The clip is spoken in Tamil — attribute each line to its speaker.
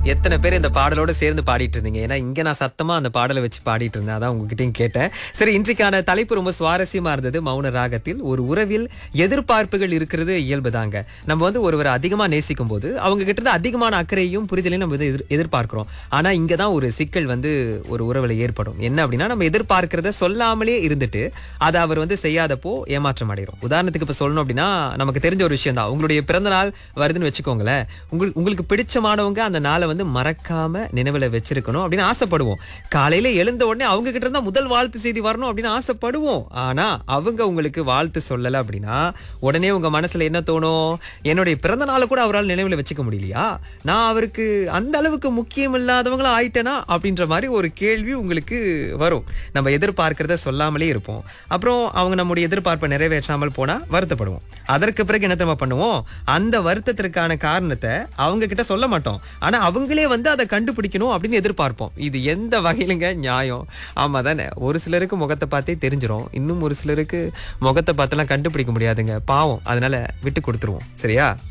Speaker 1: எத்தனை பேர் இந்த பாடலோட சேர்ந்து பாடிட்டு இருந்தீங்க ஏன்னா இங்க நான் சத்தமா அந்த பாடலை வச்சு பாடிட்டு இருந்தேன் அதான் உங்ககிட்டயும் கேட்டேன் சரி இன்றைக்கான தலைப்பு ரொம்ப சுவாரஸ்யமா இருந்தது மௌன ராகத்தில் ஒரு உறவில் எதிர்பார்ப்புகள் இருக்கிறது இயல்புதாங்க நம்ம வந்து ஒருவரை அதிகமா நேசிக்கும் போது அவங்க கிட்ட இருந்து அதிகமான அக்கறையும் புரிதலையும் நம்ம வந்து எதிர்- எதிர்பார்க்கிறோம் ஆனா இங்க தான் ஒரு சிக்கல் வந்து ஒரு உறவுல ஏற்படும் என்ன அப்படின்னா நம்ம எதிர்பார்க்கிறத சொல்லாமலே இருந்துட்டு அதை அவர் வந்து செய்யாதப்போ ஏமாற்றம் அடைகிறோம் உதாரணத்துக்கு இப்ப சொல்லணும் அப்படின்னா நமக்கு தெரிஞ்ச ஒரு விஷயம் தான் உங்களுடைய பிறந்த நாள் வருதுன்னு வச்சுக்கோங்களேன் உங்களுக்கு உங்களுக்கு பிடிச்சமானவங்க அந்த நாளை வந்து மறக்காம நினைவுல வச்சிருக்கணும் அப்படின்னு ஆசைப்படுவோம் காலையில எழுந்த உடனே அவங்க கிட்ட இருந்தா முதல் வாழ்த்து செய்தி வரணும் அப்படின்னு ஆசைப்படுவோம் ஆனா அவங்க உங்களுக்கு வாழ்த்து சொல்லல அப்படின்னா உடனே உங்க மனசுல என்ன தோணும் என்னுடைய பிறந்த நாளை கூட அவரால் நினைவுல வச்சுக்க முடியலையா நான் அவருக்கு அந்த அளவுக்கு முக்கியம் இல்லாதவங்களா ஆயிட்டேனா அப்படின்ற மாதிரி ஒரு கேள்வி உங்களுக்கு வரும் நம்ம எதிர்பார்க்கிறத சொல்லாமலே இருப்போம் அப்புறம் அவங்க நம்முடைய எதிர்பார்ப்பை நிறைவேற்றாமல் போனா வருத்தப்படுவோம் அதற்கு பிறகு என்ன நம்ம பண்ணுவோம் அந்த வருத்தத்திற்கான காரணத்தை அவங்க கிட்ட சொல்ல மாட்டோம் ஆனா அவங்களே வந்து அதை கண்டுபிடிக்கணும் அப்படின்னு எதிர்பார்ப்போம் இது எந்த வகையிலுங்க நியாயம் ஆமா தானே ஒரு சிலருக்கு முகத்தை பார்த்தே தெரிஞ்சிரும் இன்னும் ஒரு சிலருக்கு முகத்தை பார்த்தெல்லாம் கண்டுபிடிக்க முடியாதுங்க பாவம் அதனால விட்டு கொடுத்துருவோம் சரியா